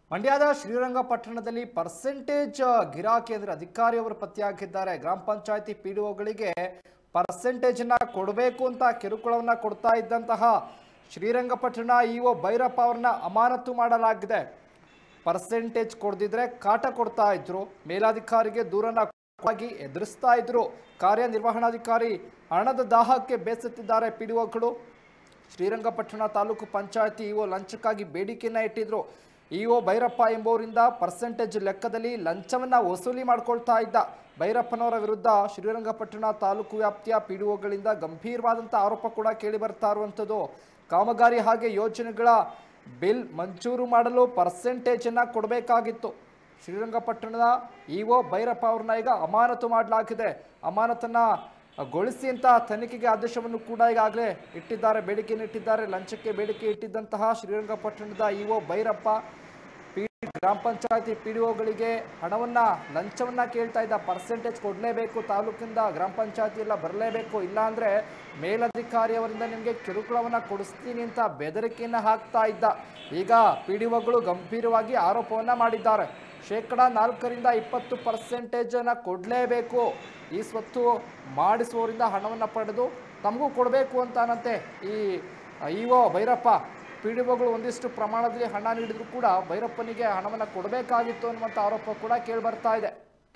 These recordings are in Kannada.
ಮಂಡ್ಯದ ಶ್ರೀರಂಗಪಟ್ಟಣದಲ್ಲಿ ಪರ್ಸೆಂಟೇಜ್ ಗಿರಾಕಿ ಅಂದ್ರೆ ಅಧಿಕಾರಿಯವರು ಪತ್ತೆಯಾಗಿದ್ದಾರೆ ಗ್ರಾಮ ಪಂಚಾಯತಿ ಪಿಡಿಒಗಳಿಗೆ ಪರ್ಸೆಂಟೇಜ್ ನ ಕೊಡಬೇಕು ಅಂತ ಕಿರುಕುಳವನ್ನ ಕೊಡ್ತಾ ಇದ್ದಂತಹ ಶ್ರೀರಂಗಪಟ್ಟಣ ಇಒ ಭೈರಪ್ಪ ಅವ್ರನ್ನ ಅಮಾನತು ಮಾಡಲಾಗಿದೆ ಪರ್ಸೆಂಟೇಜ್ ಕೊಡದಿದ್ರೆ ಕಾಟ ಕೊಡ್ತಾ ಇದ್ರು ಮೇಲಾಧಿಕಾರಿಗೆ ದೂರನ್ನ ಆಗಿ ಎದುರಿಸ್ತಾ ಇದ್ರು ಕಾರ್ಯನಿರ್ವಹಣಾಧಿಕಾರಿ ಹಣದ ದಾಹಕ್ಕೆ ಬೇಸತ್ತಿದ್ದಾರೆ ಪಿಡಿಒಗಳು ಶ್ರೀರಂಗಪಟ್ಟಣ ತಾಲೂಕು ಪಂಚಾಯತಿ ಇಒ ಲಂಚಕ್ಕಾಗಿ ಬೇಡಿಕೆಯನ್ನ ಇಟ್ಟಿದ್ರು ಇಒ ಭೈರಪ್ಪ ಎಂಬುವರಿಂದ ಪರ್ಸೆಂಟೇಜ್ ಲೆಕ್ಕದಲ್ಲಿ ಲಂಚವನ್ನ ವಸೂಲಿ ಮಾಡ್ಕೊಳ್ತಾ ಇದ್ದ ಭೈರಪ್ಪನವರ ವಿರುದ್ಧ ಶ್ರೀರಂಗಪಟ್ಟಣ ತಾಲೂಕು ವ್ಯಾಪ್ತಿಯ ಪಿಡಿಒಗಳಿಂದ ಗಂಭೀರವಾದಂಥ ಆರೋಪ ಕೂಡ ಕೇಳಿ ಬರ್ತಾ ಇರುವಂಥದ್ದು ಕಾಮಗಾರಿ ಹಾಗೆ ಯೋಜನೆಗಳ ಬಿಲ್ ಮಂಜೂರು ಮಾಡಲು ಪರ್ಸೆಂಟೇಜನ್ನು ಕೊಡಬೇಕಾಗಿತ್ತು ಶ್ರೀರಂಗಪಟ್ಟಣದ ಇಒ ಭೈರಪ್ಪ ಅವ್ರನ್ನ ಈಗ ಅಮಾನತು ಮಾಡಲಾಗಿದೆ ಅಮಾನತನ್ನ ಗೊಳಿಸಿ ಅಂತ ತನಿಖೆಗೆ ಆದೇಶವನ್ನು ಕೂಡ ಈಗಾಗಲೇ ಇಟ್ಟಿದ್ದಾರೆ ಬೇಡಿಕೆಯನ್ನು ಇಟ್ಟಿದ್ದಾರೆ ಲಂಚಕ್ಕೆ ಬೇಡಿಕೆ ಇಟ್ಟಿದ್ದಂತಹ ಶ್ರೀರಂಗಪಟ್ಟಣದ ಇಒ ಭೈರಪ್ಪ ಪಿ ಗ್ರಾಮ ಪಂಚಾಯತಿ ಪಿ ಡಿ ಒಗಳಿಗೆ ಹಣವನ್ನ ಲಂಚವನ್ನ ಕೇಳ್ತಾ ಇದ್ದ ಪರ್ಸೆಂಟೇಜ್ ಕೊಡಲೇಬೇಕು ತಾಲೂಕಿಂದ ಗ್ರಾಮ ಪಂಚಾಯತಿ ಎಲ್ಲ ಬರಲೇಬೇಕು ಇಲ್ಲಾಂದ್ರೆ ಮೇಲಧಿಕಾರಿಯವರಿಂದ ನಿಮಗೆ ಕಿರುಕುಳವನ್ನ ಕೊಡಿಸ್ತೀನಿ ಅಂತ ಬೆದರಿಕೆಯನ್ನ ಹಾಕ್ತಾ ಇದ್ದ ಈಗ ಪಿ ಡಿ ಒಗಳು ಗಂಭೀರವಾಗಿ ಆರೋಪವನ್ನ ಮಾಡಿದ್ದಾರೆ ಶೇಕಡ ನಾಲ್ಕರಿಂದ ಇಪ್ಪತ್ತು ಪರ್ಸೆಂಟೇಜನ್ನು ಕೊಡಲೇಬೇಕು ಈ ಸ್ವತ್ತು ಮಾಡಿಸುವವರಿಂದ ಹಣವನ್ನು ಪಡೆದು ತಮಗೂ ಕೊಡಬೇಕು ಅಂತಾನಂತೆ ಈ ಇಒ ಭೈರಪ್ಪ ಪಿ ಡಿ ಒಗಳು ಒಂದಿಷ್ಟು ಪ್ರಮಾಣದಲ್ಲಿ ಹಣ ನೀಡಿದ್ರು ಕೂಡ ಭೈರಪ್ಪನಿಗೆ ಹಣವನ್ನು ಕೊಡಬೇಕಾಗಿತ್ತು ಅನ್ನುವಂಥ ಆರೋಪ ಕೂಡ ಕೇಳಿ ಬರ್ತಾ ಇದೆ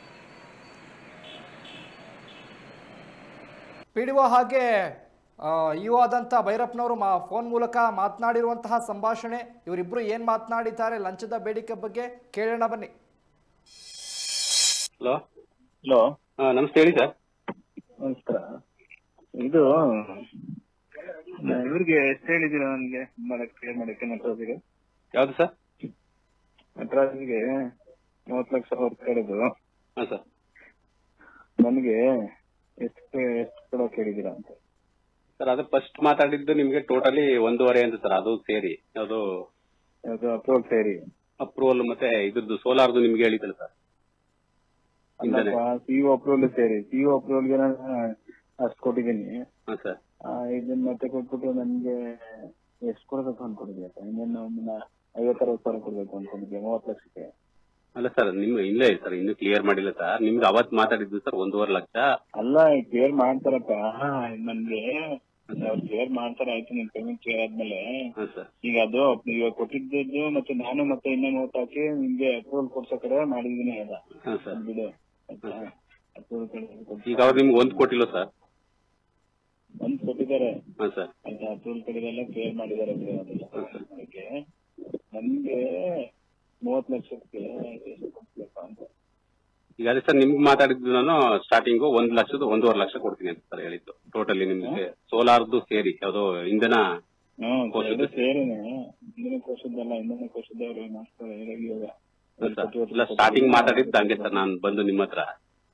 ಪಿ ಡಿ ಒ ಹಾಗೆ ಇಒ ಆದಂಥ ಭೈರಪ್ಪನವರು ಮಾ ಫೋನ್ ಮೂಲಕ ಮಾತನಾಡಿರುವಂತಹ ಸಂಭಾಷಣೆ ಇವರಿಬ್ಬರು ಏನು ಮಾತನಾಡಿದ್ದಾರೆ ಲಂಚದ ಬೇಡಿಕೆ ಬಗ್ಗೆ ಕೇಳೋಣ ಬನ್ನಿ ಹಲೋ ಹಲೋ ಹಾ ನಮಸ್ತೆ ಹೇಳಿ ಸರ್ ನಮಸ್ಕಾರ ಇದು ಇವ್ರಿಗೆ ಎಷ್ಟು ಹೇಳಿದೀರ ನನ್ಗೆ ಮಾಡಕ್ ಕ್ಲಿಯರ್ ಮಾಡಕ್ಕೆ ನಟರಾಜಿಗೆ ಯಾವ್ದು ಸರ್ ನಟರಾಜಿಗೆ ಮೂವತ್ ಲಕ್ಷ ಹೊರತು ಕೇಳಿದ್ರು ಹಾ ಸರ್ ನನಗೆ ಎಷ್ಟು ಎಷ್ಟು ಕೊಡೋಕೆ ಹೇಳಿದೀರಾ ಅಂತ ಸರ್ ಅದು ಫಸ್ಟ್ ಮಾತಾಡಿದ್ದು ನಿಮ್ಗೆ ಟೋಟಲಿ ಒಂದೂವರೆ ಅಂತ ಸರ್ ಅದು ಸೇರಿ ಅದು ಅದು ಅಪ್ರೂವಲ್ ಸೇರಿ ಅಪ್ರೂವಲ್ ಮತ್ತೆ ಇದ್ರದ್ದು ಸೋಲಾರ್ದು ನಿಮ್ಗೆ ಹೇಳಿದ್ದಲ್ಲ ಸರ್ ಇಂಧನ ಸಿಇಒ ಅಪ್ರೂವಲ್ ಸೇರಿ ಸಿಇಒ ಅಪ್ರೂವಲ್ಗೆ ನಾನು ಅಷ್ಟು ಕೊಟ್ಟಿದ್ದೀನಿ ಹಾ ಸರ್ ಆ, ಇದನ್ನ ಮತ್ತೆ ಕೊಟ್ಬಿಟ್ಟು ನನ್ಗೆ ಎಷ್ಟು ಕೊಡ್ಬೇಕು ಅನ್ಕೊಂಡಿದ್ದೆ ಇನ್ನೇನು ಒಂದು ಐವತ್ತು ಅರವತ್ತು ಸಾವಿರ ಕೊಡ್ಬೇಕು ಅನ್ಕೊಂಡಿದ್ದೆ ಮೂವತ್ತು ಲಕ್ಷಕ್ಕೆ ಅಲ್ಲ ಸರ್ ನಿಮ್ ಇಲ್ಲೇ ಸರ್ ಇನ್ನು ಕ್ಲಿಯರ್ ಮಾಡಿಲ್ಲ ಸರ್ ನಿಮ್ಗೆ ಅವತ್ ಮಾತಾಡಿದ್ದು ಸರ್ ಒಂದೂವರೆ ಲಕ್ಷ ಅಲ್ಲ ಕ್ಲಿಯರ್ ಮಾಡ್ತಾರಪ್ಪ ನನ್ಗೆ ಅವ್ರು ಕ್ಲಿಯರ್ ಮಾಡ್ತಾರ ಆಯ್ತು ನಿನ್ ಪೇಮೆಂಟ್ ಕ್ಲಿಯರ್ ಆದ್ಮೇಲೆ ಹಾ ಸರ್ ಈಗ ಅದು ಇವಾಗ ಕೊಟ್ಟಿದ್ದು ಮತ್ತೆ ನಾನು ಮತ್ತೆ ಇನ್ನೂ ನೋಟ್ ಹಾಕಿ ನಿಮ್ಗೆ ಅಪ್ರೂವಲ್ ಕೊಡ್ಸೋ ಕಡೆ ಮಾಡಿದೀನಿ ಅದ ಹಾ ಸರ್ ಅದ್ ಬಿಡು ಆಯ್ತಾ ಅಪ್ರೂವಲ್ ಕಡೆ ಈಗ ಅವ್ರು ನಿಮ್ಗೆ ಒಂದ್ ಕೊಟ್ಟಿಲ್ಲ ಸರ್ ಒಂದ್ ಕೊಟ್ಟಿದ್ದಾರೆ ಹಾ ಸರ್ ಆಯ್ತಾ ಅಪ್ರೂವಲ್ ಕಡೆದೆಲ್ಲ ಕ್ಲಿಯರ್ ಮಾಡಿದ್ದಾರೆ ಬಿಡು ಅದೆಲ್ಲ ಅದಕ್ಕೆ ನಮ್ಗೆ ಮೂವತ್ ಲಕ್ಷಕ್ಕೆ ಎಷ್ಟು ಕೊಡ್ಬೇಕು ಅಂತ ಈಗ ಅದೇ ಸರ್ ನಿಮ್ಗೆ ಮಾತಾಡಿದ್ದು ನಾನು ಸ್ಟಾರ್ಟಿಂಗು ಒಂದ್ ಲಕ್ಷದ ಒಂದೂವರೆ ಲಕ್ಷ ಕೊಡ್ತೀನಿ ಅಂತ ಸರ್ ಹೇಳಿದ್ದು ಟೋಟಲಿ ನಿಮ್ಗೆ ಸೋಲಾರ್ದು ಸೇರಿ ಯಾವ್ದೋ ಇಂಧನ ಹ್ಮ್ ಕೋಶದ್ದು? ಎರಡು ಸೇರಿನೇ ಇಂದಿನ ಕೋಶದ್ದಲ್ಲ ಇಂದಿನ ಕೋಶದವ್ರು ಮಾಡ್ತಾರೆ ಹೇಳಿ ಇವಾಗ ಇಲ್ಲ ಸ್ಟಾರ್ಟಿಂಗ್ ಮಾತಾಡಿದ್ದು ಹಂಗೆ ಸರ್ ನಾನು ಬಂದು ನಿಮ್ಮ ಹತ್ರ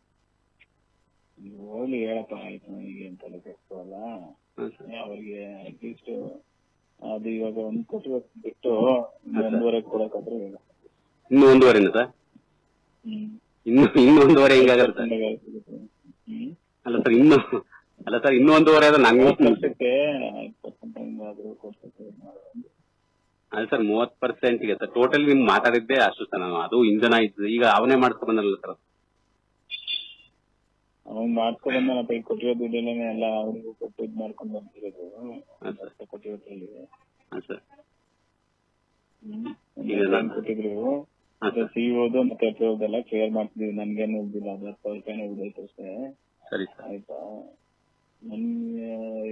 ನೀವು ಹೋಗ್ಲಿ ಹೇಳಪ್ಪ ಆಯ್ತು ನನಗೆ ಅಂತ ಕೆಲ್ಸವಲ್ಲ ಹಾ ಸರ್ ಅವ್ರಿಗೆ ಅಟ್ಲೀಸ್ಟ್ ಅದು ಇವಾಗ ಒಂದ್ ಕೋಟಿ ಬಿಟ್ಟು ಇನ್ನು ಒಂದೂವರೆ ಕೊಡಕಾದ್ರೆ ಹೇಳ ಇನ್ನು ಒಂದೂವರೆನ ಸರ್ ಹ್ಮ್ ಇನ್ನು ಇನ್ನು ಒಂದೂವರೆ ಹೆಂಗಾಗಲ್ಲ ಸರ್ ಹ್ಮ್ ಅಲ್ಲ ಸರ್ ಇನ್ನು ಅಲ್ಲ ಸರ್ ಇನ್ನು ಒಂದೂವರೆ ಅದು ನಂಗೆ ಮೂವತ್ತು ಲಕ್ಷಕ್ಕೆ ಇಪ್ಪತ್ತು ಆದ್ರೂ ಕೊಡ್ಸಕ್ಕೆ ಅಲ್ಲ ಸರ್ ಮೂವತ್ ಪರ್ಸೆಂಟ್ ಗೆ ಸರ್ ಟೋಟಲ್ ನಿಮ್ ಮಾತಾಡಿದ್ದೆ ಅಷ್ಟು ಸರ್ ನಾನು ಅದು ಇಂಧನ ಇತ್ತು ಈಗ ಅವನೇ ಮಾಡ್ಕೊಂಡ್ ಬಂದಲ್ಲ ಸರ್ ಅವ್ನ್ ಮಾಡ್ಕೊಂಡ್ ಬಂದ ಕೊಟ್ಟಿರೋ ದುಡ್ಡೆಲ್ಲೇ ಎಲ್ಲ ಅವ್ರಿಗೂ ಕೊಟ್ಟು ಇದ್ ಮಾಡ್ಕೊಂಡ್ ಬಂದಿರೋದು ಹಾ ಸರ್ ಕೊಟ್ಟಿರೋದ್ರಲ್ಲಿ ಹಾ ಸರ್ ಹ್ಮ್. ಈಗ ನಾನು- ಕೊಟ್ಟಿದ್ರು ಹಾ ಸರ್ ಸಿಇಒದು ಮತ್ತೆ ಅಪ್ರೂವಲ್ದೆಲ್ಲ ಕ್ಲಿಯರ್ ಮಾಡ್ತಿದೀವಿ ನನ್ಗೇನು ಉಳಿದಿಲ್ಲ ಅದು ಹತ್ತು ಸಾವಿರ ರೂಪಾಯಿನೇ ಉಳಿದೈತೆ ಅಷ್ಟೇ ಸರಿ ಸರ್ ಆಯ್ತಾ ನನ್ಗೆ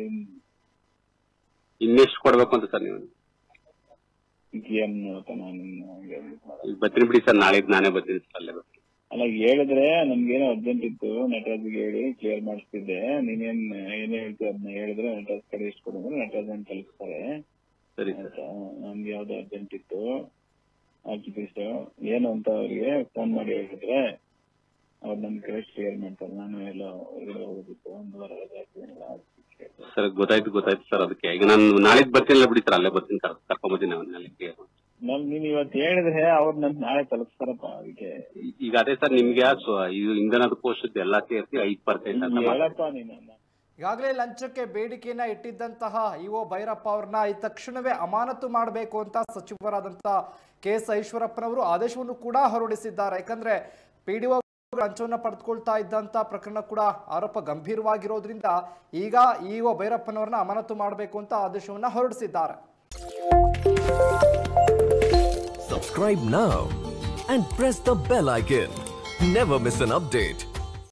ಇನ್ನೆಷ್ಟು ಕೊಡ್ಬೇಕು ಅಂತ ಸರ್ ನೀವು ಏನ್ ನೋಡ್ತಾ ನಾನು ಹೇಳ್ಬಿಟ್ಟು ಮಾಡಲ್ಲ. ಈಗ ಬರ್ತೀನಿ ಬಿಡಿ ಸರ್ ನಾಳೆ ನಾನೇ ಬರ್ತೀನಿ ಸರ್ ಅಲ್ಲೇ ಬರ್ತೀನಿ ಅಲ್ಲ ಹೇಳಿದ್ರೆ ನನ್ಗೇನೋ ಅರ್ಜೆಂಟ್ ಇತ್ತು ನಟರಾಜ್ಗೆ ಹೇಳಿ ಕ್ಲಿಯರ್ ಮಾಡಿಸ್ತಿದ್ದೆ ನೀನೇನ್ ಏನ್ ಹೇಳ್ತೀವಿ ಅದನ್ನ ಹೇಳಿದ್ರೆ ನಟರಾಜ್ ಕಡೆ ಇಷ್ಟು ಕೊಡಿದ್ರೆ ನಟರಾಜ್ ಅಂತ ಕಳಿಸ್ತಾರೆ ಸರಿ ಸರ್ ಆಯ್ತಾ ನಮ್ಗೆ ಯಾವ್ದೋ ಅರ್ಜೆಂಟ್ ಇತ್ತು ಆರ್ಟಿಫಿಸ್ ಏನು ಅಂತ ಅವ್ರಿಗೆ ಫೋನ್ ಮಾಡಿ ಹೇಳಿದ್ರೆ ಅವ್ರು ನನ್ ಕಡೆ ಕ್ಲಿಯರ್ ಮಾಡ್ತಾರೆ ನಾನು ಎಲ್ಲ ಹೊರಗಡೆ ಹೋಗೋದಿತ್ತು ಒಂದು ವಾರ ರಜೆ ಹಾಕಿದ್ದೀನಲ್ಲ, ಅದಕ್ಕೆ ಕೇಳ್ದೆ. ಸರ್ ಗೊತ್ತಾಯ್ತು ಗೊತ್ತಾಯ್ತು ಸರ್ ಅದಕ್ಕೆ ಈಗ ನಾನು ನಾಳೆ ಬರ್ತೀನಲ್ಲ ಬಿಡಿ ಸರ್ ಅಲ್ಲೇ ಬರ್ತೀನಿ ಸರ್ ಕರ್ಕೊಂಬತ್ತೀನಿ ಅವನ್ನೆಲ್ಲ ಕ್ಲಿಯರ್ ನಮ್ ನೀನ್ ಇವತ್ತು ಹೇಳಿದ್ರೆ ಅವ್ರು ನನ್ ನಾಳೆ ತಲುಪಿಸ್ತಾರಪ್ಪ ಅದಕ್ಕೆ ಈಗ ಅದೇ ಸರ್ ನಿಮ್ಗೆ ಆ ಸ್ವ- ಇದು ಇಂಧನದ ಕೋಶದ್ದು ಎಲ್ಲ ಸೇರಿಸಿ ಐದು ಪರ್ಸೆಂಟ್ ಅಂತ ನೀನ್ ಮಾತಾಡಿ ಹೇಳಪ್ಪ ನೀನು ಈಗಾಗಲೇ ಲಂಚಕ್ಕೆ ಬೇಡಿಕೆಯನ್ನ ಇಟ್ಟಿದ್ದಂತಹ ಇಒ ಭೈರಪ್ಪ ಅವ್ರನ್ನ ಈ ತಕ್ಷಣವೇ ಅಮಾನತು ಮಾಡಬೇಕು ಅಂತ ಸಚಿವರಾದಂತಹ ಕೆ ಎಸ್ ಈಶ್ವರಪ್ಪನವರು ಆದೇಶವನ್ನು ಕೂಡ ಹೊರಡಿಸಿದ್ದಾರೆ ಯಾಕಂದ್ರೆ ಪಿಡಿಒ ಲಂಚವನ್ನು ಪಡೆದುಕೊಳ್ತಾ ಇದ್ದಂತ ಪ್ರಕರಣ ಕೂಡ ಆರೋಪ ಗಂಭೀರವಾಗಿರೋದ್ರಿಂದ ಈಗ ಇಒ ಭೈರಪ್ಪನವ್ರನ್ನ ಅಮಾನತು ಮಾಡಬೇಕು ಅಂತ ಆದೇಶವನ್ನ ಹೊರಡಿಸಿದ್ದಾರೆ Subscribe now and press the bell icon. Never miss an update.